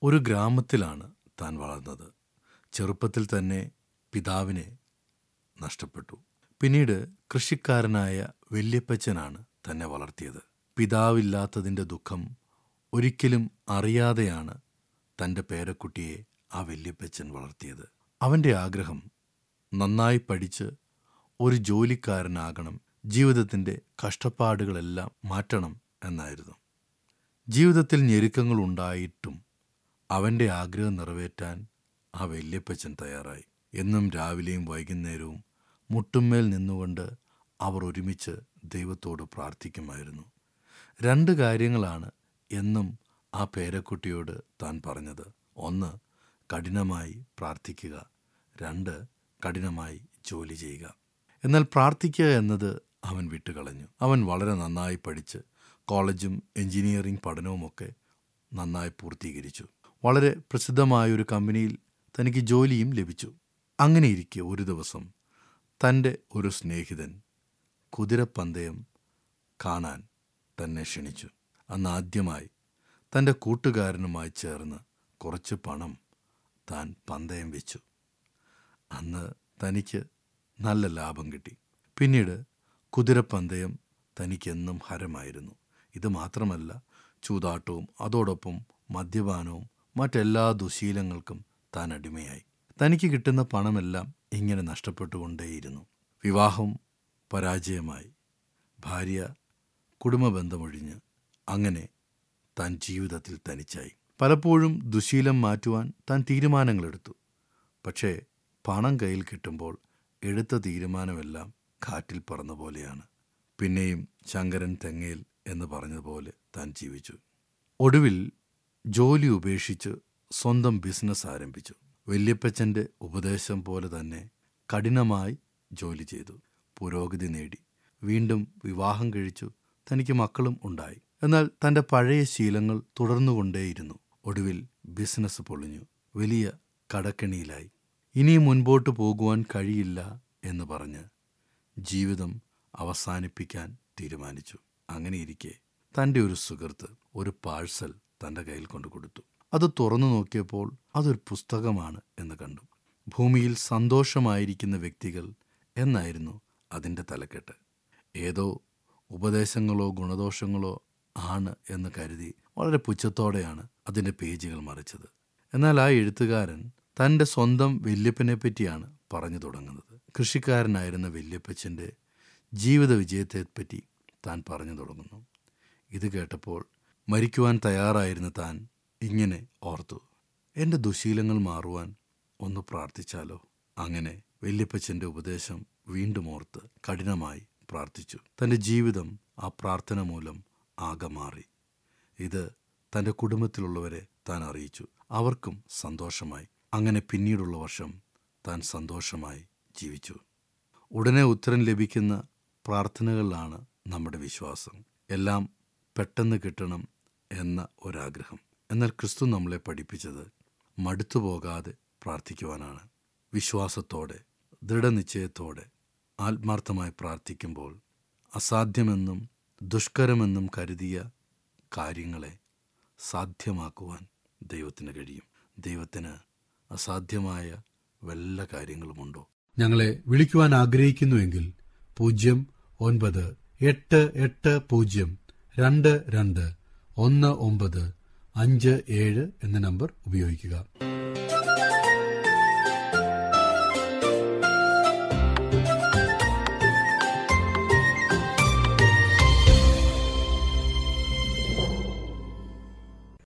ഒരു ഗ്രാമത്തിലാണ് താൻ വളർന്നത് ചെറുപ്പത്തിൽ തന്നെ പിതാവിനെ നഷ്ടപ്പെട്ടു പിന്നീട് കൃഷിക്കാരനായ വല്യപ്പച്ചനാണ് തന്നെ വളർത്തിയത് പിതാവില്ലാത്തതിൻ്റെ ദുഃഖം ഒരിക്കലും അറിയാതെയാണ് തൻ്റെ പേരക്കുട്ടിയെ ആ വല്യപ്പച്ചൻ വളർത്തിയത് അവൻ്റെ ആഗ്രഹം നന്നായി പഠിച്ച് ഒരു ജോലിക്കാരനാകണം ജീവിതത്തിൻ്റെ കഷ്ടപ്പാടുകളെല്ലാം മാറ്റണം എന്നായിരുന്നു ജീവിതത്തിൽ ഞെരുക്കങ്ങൾ ഉണ്ടായിട്ടും അവൻ്റെ ആഗ്രഹം നിറവേറ്റാൻ ആ വല്യപ്പച്ചൻ തയ്യാറായി എന്നും രാവിലെയും വൈകുന്നേരവും മുട്ടുമ്മേൽ നിന്നുകൊണ്ട് അവർ ഒരുമിച്ച് ദൈവത്തോട് പ്രാർത്ഥിക്കുമായിരുന്നു രണ്ട് കാര്യങ്ങളാണ് എന്നും ആ പേരക്കുട്ടിയോട് താൻ പറഞ്ഞത് ഒന്ന് കഠിനമായി പ്രാർത്ഥിക്കുക രണ്ട് കഠിനമായി ജോലി ചെയ്യുക എന്നാൽ പ്രാർത്ഥിക്കുക എന്നത് അവൻ വിട്ടുകളഞ്ഞു അവൻ വളരെ നന്നായി പഠിച്ച് കോളേജും എഞ്ചിനീയറിംഗ് പഠനവുമൊക്കെ നന്നായി പൂർത്തീകരിച്ചു വളരെ പ്രസിദ്ധമായ ഒരു കമ്പനിയിൽ തനിക്ക് ജോലിയും ലഭിച്ചു അങ്ങനെയിരിക്കെ ഒരു ദിവസം തൻ്റെ ഒരു സ്നേഹിതൻ കുതിരപ്പന്തയം കാണാൻ തന്നെ ക്ഷണിച്ചു അന്ന് ആദ്യമായി തൻ്റെ കൂട്ടുകാരനുമായി ചേർന്ന് കുറച്ച് പണം താൻ പന്തയം വെച്ചു അന്ന് തനിക്ക് നല്ല ലാഭം കിട്ടി പിന്നീട് കുതിരപ്പന്തയം തനിക്കെന്നും ഹരമായിരുന്നു ഇത് മാത്രമല്ല ചൂതാട്ടവും അതോടൊപ്പം മദ്യപാനവും മറ്റെല്ലാ ദുശീലങ്ങൾക്കും താൻ അടിമയായി തനിക്ക് കിട്ടുന്ന പണമെല്ലാം ഇങ്ങനെ നഷ്ടപ്പെട്ടുകൊണ്ടേയിരുന്നു വിവാഹം പരാജയമായി ഭാര്യ കുടുംബബന്ധമൊഴിഞ്ഞ് അങ്ങനെ താൻ ജീവിതത്തിൽ തനിച്ചായി പലപ്പോഴും ദുശീലം മാറ്റുവാൻ താൻ തീരുമാനങ്ങളെടുത്തു പക്ഷേ പണം കയ്യിൽ കിട്ടുമ്പോൾ എടുത്ത തീരുമാനമെല്ലാം കാറ്റിൽ പറന്ന പോലെയാണ് പിന്നെയും ശങ്കരൻ തെങ്ങേൽ എന്ന് പറഞ്ഞതുപോലെ താൻ ജീവിച്ചു ഒടുവിൽ ജോലി ഉപേക്ഷിച്ച് സ്വന്തം ബിസിനസ് ആരംഭിച്ചു വല്യപ്പച്ചൻ്റെ ഉപദേശം പോലെ തന്നെ കഠിനമായി ജോലി ചെയ്തു പുരോഗതി നേടി വീണ്ടും വിവാഹം കഴിച്ചു തനിക്ക് മക്കളും ഉണ്ടായി എന്നാൽ തൻ്റെ പഴയ ശീലങ്ങൾ തുടർന്നുകൊണ്ടേയിരുന്നു ഒടുവിൽ ബിസിനസ് പൊളിഞ്ഞു വലിയ കടക്കെണിയിലായി ഇനിയും മുൻപോട്ട് പോകുവാൻ കഴിയില്ല എന്ന് പറഞ്ഞ് ജീവിതം അവസാനിപ്പിക്കാൻ തീരുമാനിച്ചു അങ്ങനെയിരിക്കെ തൻ്റെ ഒരു സുഹൃത്ത് ഒരു പാഴ്സൽ തൻ്റെ കയ്യിൽ കൊണ്ടു കൊടുത്തു അത് തുറന്നു നോക്കിയപ്പോൾ അതൊരു പുസ്തകമാണ് എന്ന് കണ്ടു ഭൂമിയിൽ സന്തോഷമായിരിക്കുന്ന വ്യക്തികൾ എന്നായിരുന്നു അതിൻ്റെ തലക്കെട്ട് ഏതോ ഉപദേശങ്ങളോ ഗുണദോഷങ്ങളോ ആണ് എന്ന് കരുതി വളരെ പുച്ഛത്തോടെയാണ് അതിൻ്റെ പേജുകൾ മറിച്ചത് എന്നാൽ ആ എഴുത്തുകാരൻ തൻ്റെ സ്വന്തം വല്യപ്പനെ പറ്റിയാണ് പറഞ്ഞു തുടങ്ങുന്നത് കൃഷിക്കാരനായിരുന്ന വല്യപ്പച്ചൻ്റെ ജീവിത വിജയത്തെപ്പറ്റി താൻ പറഞ്ഞു തുടങ്ങുന്നു ഇത് കേട്ടപ്പോൾ മരിക്കുവാൻ തയ്യാറായിരുന്ന താൻ ഇങ്ങനെ ഓർത്തു എൻ്റെ ദുശീലങ്ങൾ മാറുവാൻ ഒന്ന് പ്രാർത്ഥിച്ചാലോ അങ്ങനെ വല്യപ്പച്ചൻ്റെ ഉപദേശം വീണ്ടും ഓർത്ത് കഠിനമായി പ്രാർത്ഥിച്ചു തൻ്റെ ജീവിതം ആ പ്രാർത്ഥന മൂലം ആകെ മാറി ഇത് തൻ്റെ കുടുംബത്തിലുള്ളവരെ താൻ അറിയിച്ചു അവർക്കും സന്തോഷമായി അങ്ങനെ പിന്നീടുള്ള വർഷം താൻ സന്തോഷമായി ജീവിച്ചു ഉടനെ ഉത്തരം ലഭിക്കുന്ന പ്രാർത്ഥനകളിലാണ് നമ്മുടെ വിശ്വാസം എല്ലാം പെട്ടെന്ന് കിട്ടണം എന്ന ഒരാഗ്രഹം എന്നാൽ ക്രിസ്തു നമ്മളെ പഠിപ്പിച്ചത് മടുത്തു പോകാതെ പ്രാർത്ഥിക്കുവാനാണ് വിശ്വാസത്തോടെ ദൃഢനിശ്ചയത്തോടെ ആത്മാർത്ഥമായി പ്രാർത്ഥിക്കുമ്പോൾ അസാധ്യമെന്നും ദുഷ്കരമെന്നും കരുതിയ കാര്യങ്ങളെ സാധ്യമാക്കുവാൻ ദൈവത്തിന് കഴിയും ദൈവത്തിന് അസാധ്യമായ വല്ല കാര്യങ്ങളുമുണ്ടോ ഞങ്ങളെ വിളിക്കുവാൻ ആഗ്രഹിക്കുന്നുവെങ്കിൽ പൂജ്യം ഒൻപത് എട്ട് എട്ട് പൂജ്യം രണ്ട് രണ്ട് ഒന്ന് ഒമ്പത് അഞ്ച് ഏഴ് എന്ന നമ്പർ ഉപയോഗിക്കുക